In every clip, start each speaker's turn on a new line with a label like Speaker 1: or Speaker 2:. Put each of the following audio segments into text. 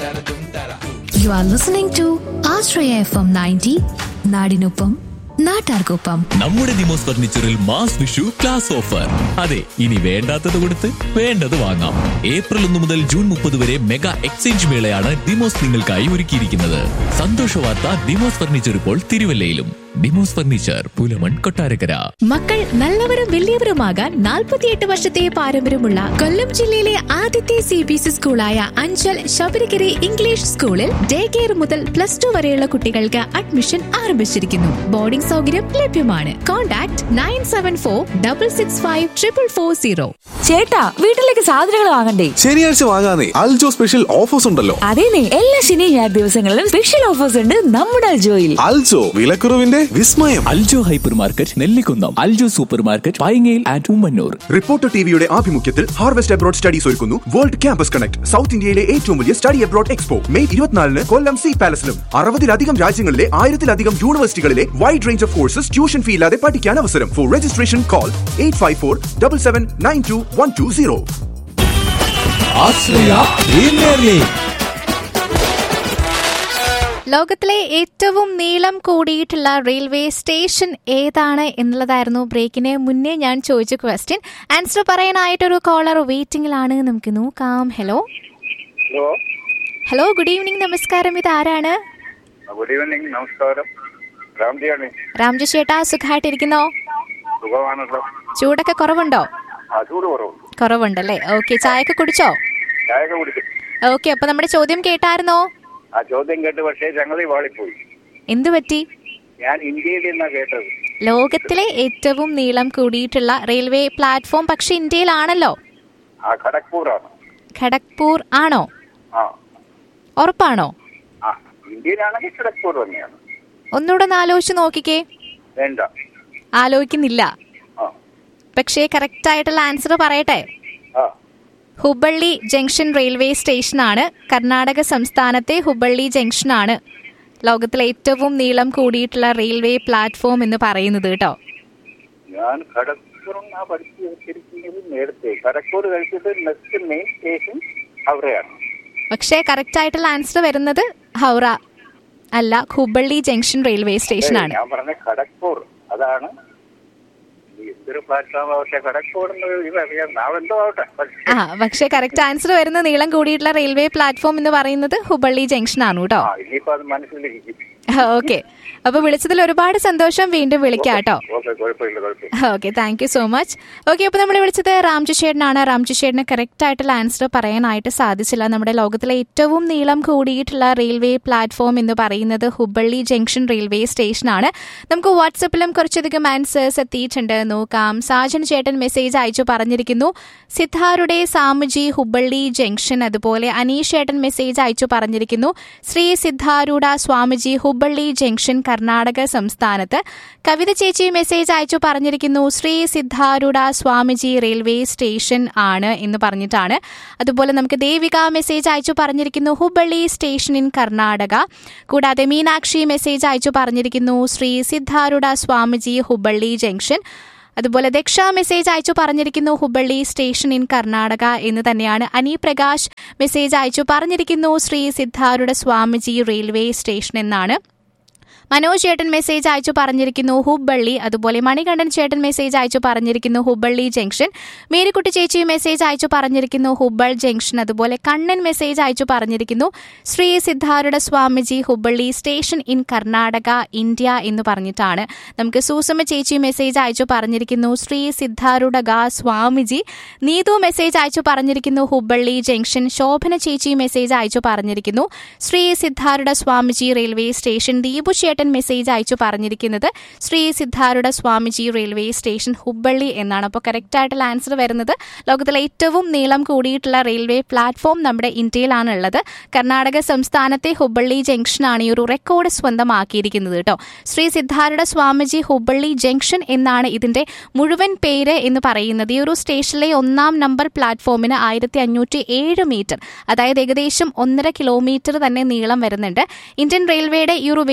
Speaker 1: You are listening to Ashraya FM 90, നാടിനൊപ്പം നാട്ടാർക്കൊപ്പം
Speaker 2: നമ്മുടെ ദിമോസ് ഫർണിച്ചറിൽ മാസ് വിഷു ക്ലാസ് ഓഫർ അതെ ഇനി വേണ്ടാത്തത് കൊടുത്ത് വേണ്ടത് വാങ്ങാം ഏപ്രിൽ ഒന്ന് മുതൽ ജൂൺ മുപ്പത് വരെ മെഗാ എക്സ്ചേഞ്ച് മേളയാണ് ദിമോസ് നിങ്ങൾക്കായി ഒരുക്കിയിരിക്കുന്നത് സന്തോഷ വാർത്ത ദിമോസ് ഫർണിച്ചർ ഇപ്പോൾ തിരുവല്ലയിലും ദിമോസ് ഫർണിച്ചർ പുലമൺ കൊട്ടാരക്കര
Speaker 3: മക്കൾ നല്ലവരും വലിയവരുമാകാൻ നാൽപ്പത്തിയെട്ട് വർഷത്തെ പാരമ്പര്യമുള്ള കൊല്ലം ജില്ലയിലെ ആദ്യത്തെ സി ബി എസ് സ്കൂളായ അഞ്ചൽ ശബരിഗിരി ഇംഗ്ലീഷ് സ്കൂളിൽ ഡേ കെയർ മുതൽ പ്ലസ് ടു വരെയുള്ള കുട്ടികൾക്ക് അഡ്മിഷൻ ആരംഭിച്ചിരിക്കുന്നു ബോർഡിംഗ് സൗകര്യം ലഭ്യമാണ് contact nine seven four double six five triple four zero
Speaker 4: ചേട്ടാ വീട്ടിലേക്ക് സാധനങ്ങൾ വാങ്ങണ്ടേ
Speaker 5: ശനിയാഴ്ച വാങ്ങാനേ അൽജോ സ്പെഷ്യൽ ഓഫേഴ്സ് ഉണ്ടല്ലോ
Speaker 4: അതേനെ എല്ലാ ശനി ഞായർ ദിവസങ്ങളിലും സ്പെഷ്യൽ ഓഫേഴ്സ് ഉണ്ട് നമ്മുടെ അൽജോയിൽ
Speaker 5: അൽജോ വിലക്കുറവിന്റെ വിസ്മയം
Speaker 2: Aljo hyper market Nellikunnam Aljo super market പൈങ്ങയിൽ ആൻഡ് ഉമ്മന്നൂർ
Speaker 6: റിപ്പോർട്ടർ ടിവിയുടെ ആഭിമുഖ്യത്തിൽ ഹാർവെസ്റ്റ് അബ്രോഡ് സ്റ്റഡീസ് ഒരുക്കുന്നു വേൾഡ് ക്യാമ്പസ് കണക്ട് സൗത്ത് ഇന്ത്യയിലെ ഏറ്റവും വലിയ സ്റ്റഡി അബ്രോഡ് എക്സ്പോ മെയ് ഇരുപത്തിനാലിന് കൊല്ലം സി പാലസിലും അറുപതിലധികം രാജ്യങ്ങളിലെ ആയിരത്തിലധികം യൂണിവേഴ്സിറ്റികളിലെ wide range of courses tuition fee ഇല്ലാതെ പഠിക്കാൻ അവസരം for registration call eight five four double seven nine two one two zero
Speaker 3: ലോകത്തിലെ ഏറ്റവും നീളം കൂടിയിട്ടുള്ള റെയിൽവേ സ്റ്റേഷൻ ഏതാണ് എന്നുള്ളതായിരുന്നു ബ്രേക്കിന് മുന്നേ ഞാൻ ചോദിച്ച ക്വസ്റ്റ്യൻ ആൻസർ പറയാനായിട്ടൊരു കോളർ വെയിറ്റിംഗിലാണ് നമുക്ക് നോക്കാം hello
Speaker 7: hello
Speaker 3: hello good evening നമസ്കാരം ഇത് ആരാണ്
Speaker 7: ഗുഡ് ഈവനിങ് നമസ്കാരം രാംജിയാണ്
Speaker 3: രാംജി ചേട്ടാ സുഖമായിട്ടിരിക്കുന്നോ
Speaker 7: സുഖമാണല്ലോ
Speaker 3: ചൂടൊക്കെ കുറവുണ്ടോ
Speaker 7: ആ ചൂട് കുറവ്
Speaker 3: കുറവുണ്ടല്ലേ ഓക്കെ ചായയൊക്കെ കുടിച്ചോ
Speaker 7: ചായയൊക്കെ കുടിക്കും
Speaker 3: ഓക്കെ അപ്പൊ നമ്മുടെ ചോദ്യം കേട്ടായിരുന്നോ
Speaker 7: ആ ചോദ്യം കേട്ട് പക്ഷേ ഞങ്ങളീ വാളിപ്പോയി
Speaker 3: എന്തു പറ്റി
Speaker 7: ഞാൻ ഇന്ത്യയിൽ നിന്നാ കേട്ടത്
Speaker 3: ലോകത്തിലെ ഏറ്റവും നീളം കൂടിയിട്ടുള്ള റെയിൽവേ പ്ലാറ്റ്ഫോം പക്ഷെ ഇന്ത്യയിലാണല്ലോ
Speaker 7: ആ ഖടഗ്പൂറാണ്
Speaker 3: ഖടഗ്പൂർ ആണോ
Speaker 7: ആ
Speaker 3: ഉറപ്പാണോ
Speaker 7: ആ ഇന്ത്യയിലാണെങ്കിൽ ഖടഗ്പൂർ തന്നെയാണ്
Speaker 3: ഒന്നുകൂടെ ഒന്ന് ആലോചിച്ച് നോക്കിക്കേ
Speaker 7: വേണ്ട
Speaker 3: ആലോചിക്കുന്നില്ല
Speaker 7: ആ
Speaker 3: പക്ഷേ കറക്റ്റ് ആയിട്ടുള്ള ആൻസർ പറയട്ടെ
Speaker 7: ആ
Speaker 3: ഹുബള്ളി ജംഗ്ഷൻ റെയിൽവേ സ്റ്റേഷനാണ് കർണാടക സംസ്ഥാനത്തെ ഹുബള്ളി ജംഗ്ഷനാണ് ലോകത്തിലെ ഏറ്റവും നീളം കൂടിയിട്ടുള്ള റെയിൽവേ പ്ലാറ്റ്ഫോം എന്ന് പറയുന്നത് കേട്ടോ
Speaker 7: ഞാൻ ഖടഗ്പൂർ എന്നാ പഠിച്ചു വെച്ചിരിക്കുന്നത് നേരത്തെ ഖടഗ്പൂർ കഴിച്ചിട്ട് നെക്സ്റ്റ് മെയിൻ സ്റ്റേഷൻ അവിടെയാണ്
Speaker 3: പക്ഷേ കറക്റ്റ് ആയിട്ടുള്ള ആൻസർ വരുന്നത് ഹൗറ അല്ല ഹുബള്ളി ജംഗ്ഷൻ റെയിൽവേ സ്റ്റേഷനാണ്
Speaker 7: ഞാൻ പറഞ്ഞ ഖടഗ്പൂർ അതാണ് ഇത് എന്തൊരു പ്ലാറ്റ്ഫോം ആവട്ടെ ഖടഗ്പൂർ എന്നത് ഇതറിയാം നാളെന്തോ ആവട്ടെ പക്ഷേ
Speaker 3: ആ പക്ഷേ കറക്റ്റ് ആൻസർ വരുന്ന നീളം കൂടിയിട്ടുള്ള റെയിൽവേ പ്ലാറ്റ്ഫോം എന്ന് പറയുന്നത് ഹുബള്ളി ജംഗ്ഷൻ ആണ് കേട്ടോ
Speaker 7: ആ ഇനിയിപ്പോ അത് മനസ്സിലിരിക്കും
Speaker 3: ഓക്കെ അപ്പൊ വിളിച്ചതിൽ ഒരുപാട് സന്തോഷം വീണ്ടും വിളിക്കാം കേട്ടോ
Speaker 7: ഓക്കെ കുഴപ്പമില്ല കുഴപ്പമില്ല
Speaker 3: okay thank you so much okay അപ്പോൾ നമ്മൾ വിളിച്ചത് രാംജി ചേട്ടനാണ് രാംജി ചേട്ടന് കറക്റ്റ് ആയിട്ടുള്ള ആൻസർ പറയാനായിട്ട് സാധിച്ചില്ല നമ്മുടെ ലോകത്തിലെ ഏറ്റവും നീളം കൂടിയിട്ടുള്ള റെയിൽവേ പ്ലാറ്റ്ഫോം എന്ന് പറയുന്നത് ഹുബള്ളി ജംഗ്ഷൻ റെയിൽവേ സ്റ്റേഷനാണ് നമുക്ക് വാട്സപ്പിലും കുറച്ചധികം ആൻസേഴ്സ് എത്തിയിട്ടുണ്ട് നോക്കാം സാജൻ ചേട്ടൻ മെസ്സേജ് അയച്ചു പറഞ്ഞിരിക്കുന്നു സിദ്ധാരുടെ സാമുജി ഹുബള്ളി ജംഗ്ഷൻ അതുപോലെ അനീഷ് ചേട്ടൻ മെസ്സേജ് അയച്ചു പറഞ്ഞിരിക്കുന്നു ശ്രീ സിദ്ധാരൂഢ സ്വാമിജി ഹുബള്ളി ജംഗ്ഷൻ കർണാടക സംസ്ഥാനത്ത് കവിത ചേച്ചി മെസ്സേജ് അയച്ചു പറഞ്ഞിരിക്കുന്നു ശ്രീ സിദ്ധാരൂഢ സ്വാമിജി റെയിൽവേ സ്റ്റേഷൻ ആണ് എന്ന് പറഞ്ഞിട്ടാണ് അതുപോലെ നമുക്ക് ദേവിക മെസ്സേജ് അയച്ചു പറഞ്ഞിരിക്കുന്നു ഹുബള്ളി സ്റ്റേഷൻ ഇൻ കർണാടക കൂടാതെ മീനാക്ഷി മെസ്സേജ് അയച്ചു പറഞ്ഞിരിക്കുന്നു ശ്രീ സിദ്ധാരൂഢ സ്വാമിജി ഹുബള്ളി ജംഗ്ഷൻ അതുപോലെ ദക്ഷ മെസ്സേജ് അയച്ചു പറഞ്ഞിരിക്കുന്നു ഹുബള്ളി സ്റ്റേഷൻ ഇൻ കർണാടക എന്ന് തന്നെയാണ് അനി പ്രകാശ് മെസ്സേജ് അയച്ചു പറഞ്ഞിരിക്കുന്നു ശ്രീ സിദ്ധാരൂഢ സ്വാമിജി റെയിൽവേ സ്റ്റേഷൻ എന്നാണ് മനോജ് ചേട്ടൻ മെസ്സേജ് അയച്ചു പറഞ്ഞിരിക്കുന്നു ഹുബള്ളി അതുപോലെ മണികണ്ഠൻ ചേട്ടൻ മെസ്സേജ് അയച്ചു പറഞ്ഞിരിക്കുന്നു ഹുബള്ളി ജംഗ്ഷൻ മേരിക്കുട്ടി ചേച്ചി മെസ്സേജ് അയച്ചു പറഞ്ഞിരിക്കുന്നു ഹുബൾ ജംഗ്ഷൻ അതുപോലെ കണ്ണൻ മെസ്സേജ് അയച്ചു പറഞ്ഞിരിക്കുന്നു Shri Siddharudha Swamiji Hubballi station in Karnataka India എന്ന് പറഞ്ഞിട്ടാണ് നമുക്ക് സൂസമ്മ ചേച്ചി മെസ്സേജ് അയച്ചു പറഞ്ഞിരിക്കുന്നു ശ്രീ സിദ്ധാരൂഢ ഗാ സ്വാമിജി നീതു മെസ്സേജ് അയച്ചു പറഞ്ഞിരിക്കുന്നു ഹുബള്ളി ജംഗ്ഷൻ ശോഭന ചേച്ചി മെസ്സേജ് അയച്ചു പറഞ്ഞിരിക്കുന്നു ശ്രീ സിദ്ധാരൂഢ സ്വാമിജി റെയിൽവേ സ്റ്റേഷൻ ദീപു ചേട്ടൻ മെസ്സേജ് അയച്ചു പറഞ്ഞിരിക്കുന്നത് ശ്രീ സിദ്ധാരൂഢ സ്വാമിജി റെയിൽവേ സ്റ്റേഷൻ ഹുബള്ളി എന്നാണ് അപ്പോൾ കറക്റ്റ് ആയിട്ടുള്ള ആൻസർ വരുന്നത് ലോകത്തിലെ ഏറ്റവും നീളം കൂടിയിട്ടുള്ള റെയിൽവേ പ്ലാറ്റ്ഫോം നമ്മുടെ ഇന്ത്യയിലാണ് ഉള്ളത് കർണാടക സംസ്ഥാനത്തെ ഹുബള്ളി ജംഗ്ഷനാണ് ഈ ഒരു റെക്കോർഡ് സ്വന്തമാക്കിയിരിക്കുന്നത് കേട്ടോ ശ്രീ സിദ്ധാരൂഢ സ്വാമിജി ഹുബള്ളി ജംഗ്ഷൻ എന്നാണ് ഇതിന്റെ മുഴുവൻ പേര് എന്ന് പറയുന്നത് ഈ ഒരു സ്റ്റേഷനിലെ ഒന്നാം നമ്പർ പ്ലാറ്റ്ഫോമിന് ആയിരത്തി അഞ്ഞൂറ്റി ഏഴ് മീറ്റർ അതായത് ഏകദേശം ഒന്നര കിലോമീറ്റർ തന്നെ നീളം വരുന്നുണ്ട് ഇന്ത്യൻ റെയിൽവേയുടെ ഈ ഒരു വലിയ അച്ചീവ്മെന്റ്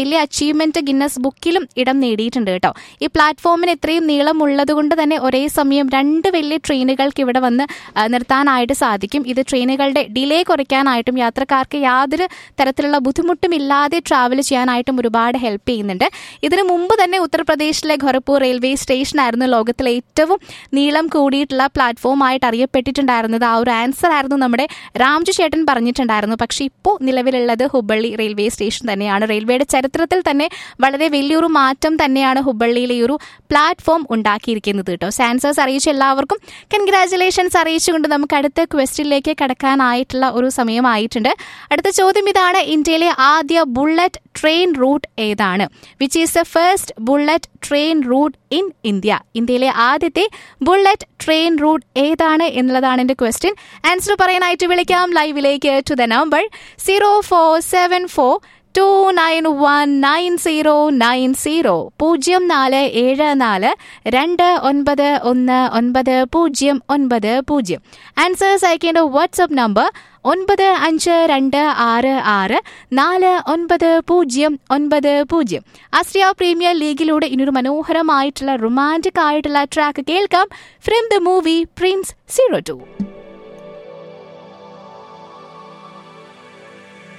Speaker 3: അച്ചീവ്മെന്റ് ഗിന്നസ് ബുക്കിലും ഇടം നേടിയിട്ടുണ്ട് കേട്ടോ ഈ പ്ലാറ്റ്ഫോമിന് ഇത്രയും നീളമുള്ളത് കൊണ്ട് തന്നെ ഒരേ സമയം രണ്ട് വലിയ ട്രെയിനുകൾക്ക് ഇവിടെ വന്ന് ആ, നിർത്താനായിട്ട് സാധിക്കും ഇത് ട്രെയിനുകളുടെ ഡിലേ കുറയ്ക്കാനായിട്ടും യാത്രക്കാർക്ക് യാതൊരു തരത്തിലുള്ള ബുദ്ധിമുട്ടും ഇല്ലാതെ ട്രാവൽ ചെയ്യാനായിട്ടും ഒരുപാട് ഹെൽപ്പ് ചെയ്യുന്നുണ്ട് ഇതിനു മുമ്പ് തന്നെ ഉത്തർപ്രദേശിലെ ഖൊറപ്പൂർ റെയിൽവേ സ്റ്റേഷനായിരുന്നു ലോകത്തിലെ ഏറ്റവും നീളം കൂടിയിട്ടുള്ള പ്ലാറ്റ്ഫോം ആയിട്ട് അറിയപ്പെട്ടിട്ടുണ്ടായിരുന്നത് ആ ഒരു ആൻസർ ആയിരുന്നു നമ്മുടെ രാംജു ചേട്ടൻ പറഞ്ഞിട്ടുണ്ടായിരുന്നു പക്ഷേ ഇപ്പോൾ നിലവിലുള്ളത് ഹുബള്ളി റെയിൽവേ സ്റ്റേഷൻ തന്നെയാണ് റെയിൽവേയുടെ ചരിത്രത്തിൽ തന്നെ വളരെ വലിയൊരു മാറ്റം തന്നെയാണ് ഹുബള്ളിയിലെ ഈ ഒരു പ്ലാറ്റ്ഫോം ഉണ്ടാക്കിയിരിക്കുന്നത് കേട്ടോ സാൻസേഴ്സ് അറിയിച്ച എല്ലാവർക്കും കൺഗ്രാറ്റുലേഷൻസ് അറിയിച്ചുകൊണ്ട് നമുക്ക് അടുത്ത ക്വസ്റ്റ്യനിലേക്ക് കടക്കാനായിട്ടുള്ള ഒരു സമയമായിട്ടുണ്ട് അടുത്ത ചോദ്യം ഇതാണ് ഇന്ത്യയിലെ ആദ്യ ബുള്ളറ്റ് ട്രെയിൻ റൂട്ട് ഏതാണ് which is the first bullet train route in India ഇന്ത്യയിലെ ആദ്യത്തെ ബുള്ളറ്റ് ട്രെയിൻ റൂട്ട് ഏതാണ് എന്നുള്ളതാണ് എൻ്റെ ക്വസ്റ്റ്യൻ ആൻസർ പറയാനായിട്ട് വിളിക്കാം ലൈവിലേക്ക് to the number zero four seven four two nine one nine zero nine zero പൂജ്യം നാല് ഏഴ് നാല് രണ്ട് ഒൻപത് ഒന്ന് ഒൻപത് പൂജ്യം ഒൻപത് പൂജ്യം ആൻസേഴ്സ് അയക്കേണ്ട വാട്സപ്പ് നമ്പർ ഒൻപത് അഞ്ച് രണ്ട് ആറ് ആറ് നാല് ഒൻപത് പൂജ്യം ഒൻപത് പൂജ്യം ആസ്ട്രിയ പ്രീമിയർ ലീഗിലൂടെ ഇനിയൊരു മനോഹരമായിട്ടുള്ള റൊമാൻറ്റിക് ആയിട്ടുള്ള ട്രാക്ക് കേൾക്കാം from the movie prince zero to